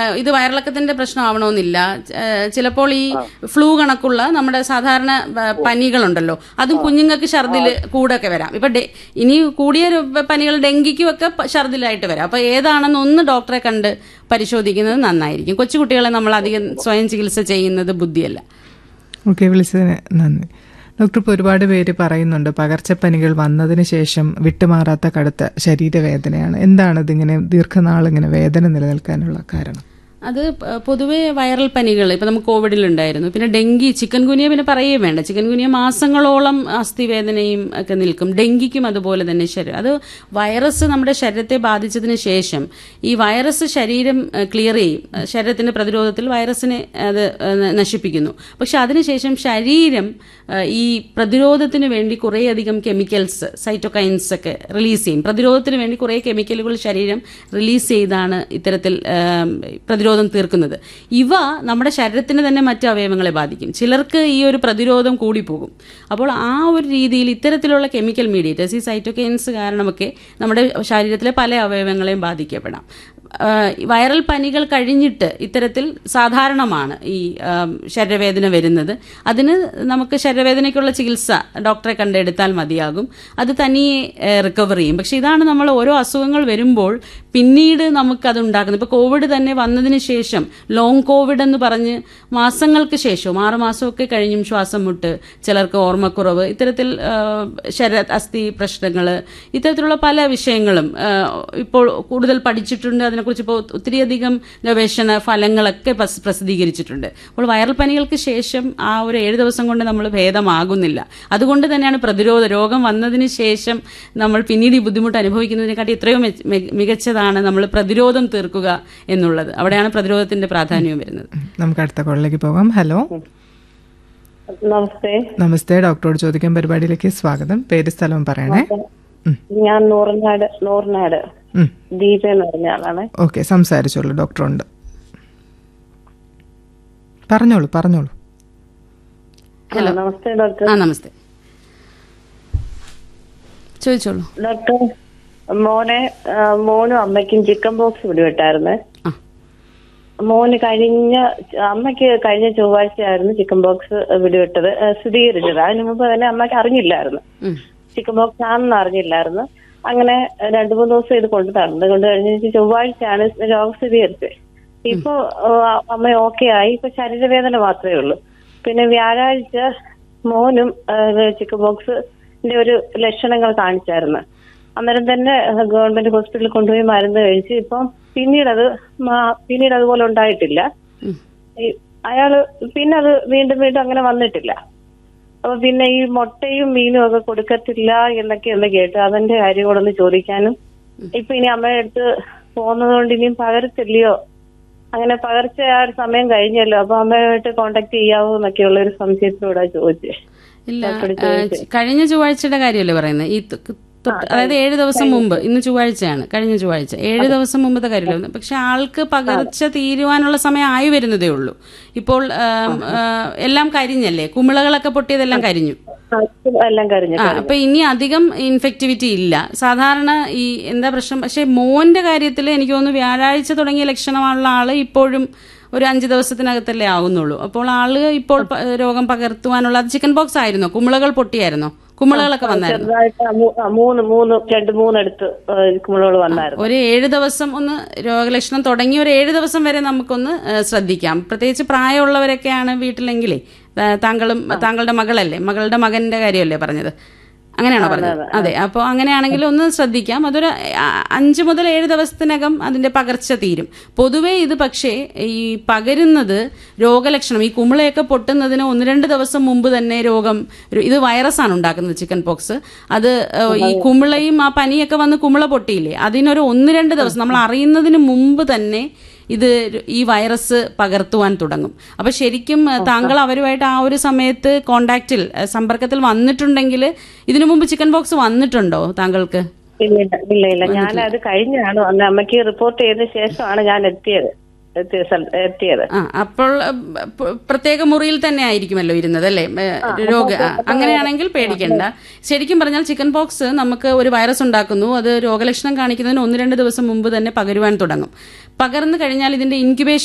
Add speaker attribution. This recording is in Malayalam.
Speaker 1: ഇത് വയറിളക്കത്തിന്റെ പ്രശ്നമാവണമെന്നില്ല ആ, ചിലപ്പോൾ ഈ ഫ്ലൂ കണക്കുള്ള നമ്മുടെ സാധാരണ ആ, പനികളുണ്ടല്ലോ അതും കുഞ്ഞുങ്ങൾക്ക് ഛർദിൽ കൂടൊക്കെ വരാം ഇപ്പൊ ഡെ- ഇനി കൂടിയ ഒരു പനികൾ ഡെങ്കിക്കും ഒക്കെ പ- ഛർദിലായിട്ട് വരാം അപ്പൊ ഏതാണെന്ന് ഒന്ന് ഡോക്ടറെ കണ്ട് പരിശോധിക്കുന്നത് നന്നായിരിക്കും കൊച്ചുകുട്ടികളെ നമ്മൾ അധികം സ്വയം ചികിത്സ ചെയ്യുന്നത് ബുദ്ധിയല്ല
Speaker 2: ഓക്കെ വിളിച്ചതിന് നന്ദി ഡോക്ടർ ഇപ്പോൾ ഒരുപാട് പേര് പറയുന്നുണ്ട് പകർച്ചപ്പനികൾ വന്നതിന് ശേഷം വിട്ടുമാറാത്ത കടുത്ത ശരീരവേദനയാണ് എന്താണ് ഇതിങ്ങനെ ദീർഘനാൾ ഇങ്ങനെ വേദന നിലനിൽക്കാനുള്ള കാരണം
Speaker 1: അത് പ- പൊതുവേ വൈറൽ പനികൾ ഇപ്പൊ നമുക്ക് കോവിഡിലുണ്ടായിരുന്നു പിന്നെ ഡെങ്കി ചിക്കൻ ഗുനിയ പിന്നെ പറയുകയും വേണ്ട ചിക്കൻ ഗുനിയ മാസങ്ങളോളം അസ്ഥിവേദനയും ഒക്കെ നിൽക്കും ഡെങ്കിക്കും അതുപോലെ തന്നെ ശരീരം അത് വൈറസ് നമ്മുടെ ശരീരത്തെ ബാധിച്ചതിന് ശേഷം ഈ വൈറസ് ശരീരം ക്ലിയർ ചെയ്യും അഹ് ശരീരത്തിന്റെ പ്രതിരോധത്തിൽ വൈറസിനെ അത് അഹ് നശിപ്പിക്കുന്നു പക്ഷെ അതിനുശേഷം ശരീരം അഹ് ഈ പ്രതിരോധത്തിന് വേണ്ടി കുറേയധികം കെമിക്കൽസ് സൈറ്റോകൈൻസ് ഒക്കെ റിലീസ് ചെയ്യും പ്രതിരോധത്തിന് വേണ്ടി കുറേ കെമിക്കലുകൾ ശരീരം റിലീസ് ചെയ്താണ് ഇത്തരത്തിൽ ആം, പ്രതിരോധം തീർക്കുന്നത് ഇവ നമ്മുടെ ശരീരത്തിന് തന്നെ മറ്റ് അവയവങ്ങളെ ബാധിക്കും ചിലർക്ക് ഈ ഒരു പ്രതിരോധം കൂടിപ്പോകും അപ്പോൾ ആ ഒരു രീതിയിൽ ഇത്തരത്തിലുള്ള കെമിക്കൽ മീഡിയേറ്റേഴ്സ് ഈ സൈറ്റോകൈൻസ് കാരണമൊക്കെ നമ്മുടെ ശരീരത്തിലെ പല അവയവങ്ങളെയും ബാധിക്കപ്പെടാം ആ, വൈറൽ പനികൾ കഴിഞ്ഞിട്ട് ഇത്തരത്തിൽ സാധാരണമാണ് ഈ ആം, ശരീരവേദന വരുന്നത് അതിന് നമുക്ക് ശരീരവേദനയ്ക്കുള്ള ചികിത്സ ഡോക്ടറെ കണ്ടെടുത്താൽ മതിയാകും അത് തനിയെ റിക്കവർ ചെയ്യും പക്ഷെ ഇതാണ് നമ്മൾ ഓരോ അസുഖങ്ങൾ വരുമ്പോൾ പിന്നീട് നമുക്കത് ഉണ്ടാക്കുന്നത് ഇപ്പോൾ കോവിഡ് തന്നെ വന്നതിന് ശേഷം ലോങ് കോവിഡ് എന്ന് പറഞ്ഞ് മാസങ്ങൾക്ക് ശേഷവും ആറ് മാസമൊക്കെ കഴിഞ്ഞും ശ്വാസം മുട്ട് ചിലർക്ക് ഓർമ്മക്കുറവ് ഇത്തരത്തിൽ ആ, ശരീര അസ്ഥി പ്രശ്നങ്ങൾ ഇത്തരത്തിലുള്ള പല വിഷയങ്ങളും ആ, ഇപ്പോൾ കൂടുതൽ പഠിച്ചിട്ടുണ്ട് അതിനെക്കുറിച്ച് ഇപ്പോൾ ഒത്തിരിയധികം ഗവേഷണ ഫലങ്ങളൊക്കെ പ്രസ്- പ്രസിദ്ധീകരിച്ചിട്ടുണ്ട് അപ്പോൾ വൈറൽ പനികൾക്ക് ശേഷം ആ ഒരു ഏഴ് ദിവസം കൊണ്ട് നമ്മൾ ഭേദമാകുന്നില്ല അതുകൊണ്ട് തന്നെയാണ് പ്രതിരോധ രോഗം വന്നതിന് ശേഷം നമ്മൾ പിന്നീട് ഈ ബുദ്ധിമുട്ട് അനുഭവിക്കുന്നതിനെക്കാട്ടി എത്രയോ മെച്ച- മി- മികച്ചതാണ് നമ്മൾ പ്രതിരോധം തീർക്കുക എന്നുള്ളത് അവിടെയാണ് പ്രതിരോധത്തിന്റെ പ്രാധാന്യം വരുന്നത്
Speaker 2: നമുക്ക് അടുത്ത കോളിലേക്ക് പോകാം ഹലോ
Speaker 3: നമസ്തേ
Speaker 2: നമസ്തേ ഡോക്ടറോട് ചോദിക്കാൻ പരിപാടിയിലേക്ക് സ്വാഗതം പേര് സ്ഥലവും പറയണേ
Speaker 3: ഞാൻ നൂറിനാട് നൂറിനാട്
Speaker 2: ഉം.
Speaker 3: ദീപ എന്ന് പറഞ്ഞ ആളാണ്
Speaker 2: ഓക്കെ സംസാരിച്ചോളൂ ഡോക്ടറുണ്ട് പറഞ്ഞോളൂ പറഞ്ഞോളൂ
Speaker 3: ആ, നമസ്തേ ഡോക്ടർ
Speaker 1: ആ നമസ്തേ ചോദിച്ചോളൂ
Speaker 3: ഡോക്ടർ മോനെ ആ, മോനും അമ്മയ്ക്കും ചിക്കൻ ബോക്സ് പിടിവിട്ടായിരുന്നു
Speaker 1: ആ
Speaker 3: മോന് കഴിഞ്ഞ അമ്മയ്ക്ക് കഴിഞ്ഞ ചൊവ്വാഴ്ചയായിരുന്നു ചിക്കൻ ബോക്സ് പിടിവിട്ടത് ആ, സ്ഥിരീകരിച്ചത് അതിന് മുമ്പ് തന്നെ അമ്മയ്ക്ക് അറിഞ്ഞില്ലായിരുന്നു
Speaker 1: ഉം.
Speaker 3: ചിക്കൻ ബോക്സ് ആണെന്ന് അറിഞ്ഞില്ലായിരുന്നു അങ്ങനെ രണ്ടു മൂന്ന് ദിവസം ഇത് കൊണ്ടു തന്നത് കൊണ്ട് കഴിഞ്ഞ ചൊവ്വാഴ്ചയാണ് രോഗം സ്ഥിരീകരിച്ചത് ഇപ്പൊ ആ, അമ്മ ഓക്കെ ആയി ഇപ്പൊ ശരീരവേദന മാത്രമേ ഉള്ളൂ പിന്നെ വ്യാഴാഴ്ച മോനും ആ, ചിക്കൻ ബോക്സിന്റെ ഒരു ലക്ഷണങ്ങൾ കാണിച്ചായിരുന്നു അന്നേരം തന്നെ ഗവൺമെന്റ് ഹോസ്പിറ്റലിൽ കൊണ്ടുപോയി മരുന്ന് കഴിച്ച് ഇപ്പം പിന്നീട് അത് മാ- പിന്നീട് അതുപോലെ ഉണ്ടായിട്ടില്ല
Speaker 1: ഉം.
Speaker 3: ഈ- അയാള് പിന്നെ അത് വീണ്ടും വീണ്ടും അങ്ങനെ വന്നിട്ടില്ല അപ്പൊ പിന്നെ ഈ മുട്ടയും മീനും ഒക്കെ കൊടുക്കത്തില്ല എന്നൊക്കെ ഒന്ന് കേട്ടു അതിന്റെ കാര്യം കൂടെ ഒന്ന് ചോദിക്കാനും ഇപ്പൊ ഇനി അമ്മയുടെ അടുത്ത് പോകുന്നത് കൊണ്ട് ഇനിയും പകരത്തില്ലയോ അങ്ങനെ പകർച്ച ആ ഒരു സമയം കഴിഞ്ഞല്ലോ അപ്പൊ അമ്മയുമായിട്ട് കോണ്ടാക്ട് ചെയ്യാവോ എന്നൊക്കെയുള്ള ഒരു സംശയത്തിലൂടെ ചോദിച്ചേ
Speaker 1: ഇല്ല
Speaker 3: ഡോക്ടറോട്
Speaker 1: ആ, ച- കഴിഞ്ഞ ചൊവ്വാഴ്ചയുടെ കാര്യമല്ലേ പറയുന്നത് ഈ തൊ- തൊട്ട് അതായത് ഏഴ് ദിവസം മുമ്പ് ഇന്ന് ചൊവ്വാഴ്ചയാണ് കഴിഞ്ഞ ചൊവ്വാഴ്ച ഏഴ് ദിവസം മുമ്പത്തെ കാര്യമല്ല പക്ഷെ ആൾക്ക് പകർച്ച തീരുവാനുള്ള സമയം ആയി വരുന്നതേ ഉള്ളൂ ഇപ്പോൾ ആം, ആ, എല്ലാം കരിഞ്ഞല്ലേ കുമിളകളൊക്കെ പൊട്ടിയതെല്ലാം കരിഞ്ഞു
Speaker 3: ആ, എല്ലാം കഴിഞ്ഞു
Speaker 1: ആ അപ്പൊ ഇനി അധികം ഇൻഫെക്ടിവിറ്റി ഇല്ല സാധാരണ ഈ എന്താ പ്രശ്നം പക്ഷെ മോന്റെ കാര്യത്തിൽ എനിക്ക് തോന്നുന്നു വ്യാഴാഴ്ച തുടങ്ങിയ ലക്ഷണമുള്ള ആള് ഇപ്പോഴും ഒരു അഞ്ച് ദിവസത്തിനകത്തല്ലേ ആവുന്നുള്ളൂ അപ്പോൾ ആള് ഇപ്പോൾ പ- രോഗം പകർത്തുവാനുള്ള അത് ചിക്കൻ ബോക്സ് ആയിരുന്നോ കുമിളകൾ പൊട്ടിയായിരുന്നോ കുമിളകളൊക്കെ വന്നായിരുന്നു
Speaker 3: ചെറുതായിട്ട് ആ മൂ- ആ മൂന്ന് മൂന്ന് രണ്ട് മൂന്നെടുത്ത് കുമ്പളോട് വന്നായിരുന്നു
Speaker 1: ഒരു ഏഴ് ദിവസം ഒന്ന് രോഗലക്ഷണം തുടങ്ങി ഒരു ഏഴ് ദിവസം വരെ നമുക്കൊന്ന് ഏ, ശ്രദ്ധിക്കാം പ്രത്യേകിച്ച് പ്രായമുള്ളവരൊക്കെയാണ് വീട്ടിലെങ്കിലേ ആ, താങ്കളും താങ്കളുടെ മകളല്ലേ മകളുടെ മകന്റെ കാര്യമല്ലേ പറഞ്ഞത് അങ്ങനെയാണോ പറഞ്ഞത് അതെ അപ്പോൾ അങ്ങനെയാണെങ്കിൽ ഒന്ന് ശ്രദ്ധിക്കാം അതൊരു ആ, അഞ്ച് മുതൽ ഏഴ് ദിവസത്തിനകം അതിന്റെ പകർച്ച തീരും പൊതുവേ ഇത് പക്ഷേ ഈ പകരുന്നത് രോഗലക്ഷണം ഈ കുമിളയൊക്കെ പൊട്ടുന്നതിന് ഒന്ന് രണ്ട് ദിവസം മുമ്പ് തന്നെ രോഗം ഒരു- ഇത് വൈറസാണ് ഉണ്ടാക്കുന്നത് ചിക്കൻ പോക്സ് അത് ഏഹ്, ഈ കുമിളയും ആ പനിയൊക്കെ വന്ന് കുമിള പൊട്ടിയില്ലേ അതിനൊരു ഒന്ന് രണ്ട് ദിവസം നമ്മൾ അറിയുന്നതിന് മുമ്പ് തന്നെ ഇത് ഈ വൈറസ് പകർത്തുവാൻ തുടങ്ങും അപ്പൊ ശരിക്കും ഏഹ്, താങ്കൾ അവരുമായിട്ട് ആ ഒരു സമയത്ത് കോണ്ടാക്റ്റിൽ ഏഹ്, സമ്പർക്കത്തിൽ വന്നിട്ടുണ്ടെങ്കിൽ ഇതിനു മുമ്പ് ചിക്കൻ ബോക്സ് വന്നിട്ടുണ്ടോ താങ്കൾക്ക്
Speaker 3: ഇല്ല ഇല്ല ഇല്ല ഇല്ല ഞാൻ അത് കഴിഞ്ഞാണ് അന്ന് അമ്മയ്ക്ക് റിപ്പോർട്ട് ചെയ്ത ശേഷമാണ് ഞാൻ എത്തിയത് എത്തിയ സ്ഥല- എത്തിയത്
Speaker 1: ആ അപ്പോൾ അഹ്, പ- പ്രത്യേക മുറിയിൽ തന്നെ ആയിരിക്കുമല്ലോ ഇരുന്നത് അല്ലേ ഏ, രോഗ ആ, അങ്ങനെയാണെങ്കിൽ പേടിക്കണ്ട ശരിക്കും പറഞ്ഞാൽ ചിക്കൻ പോക്സ് നമുക്ക് ഒരു വൈറസ് ഉണ്ടാക്കുന്നു അത് രോഗലക്ഷണം കാണിക്കുന്നതിന് ഒന്ന് രണ്ട് ദിവസം മുമ്പ് തന്നെ പകരുവാൻ തുടങ്ങും പകർന്നു കഴിഞ്ഞാൽ ഇതിന്റെ ഇൻക്യുബേഷൻ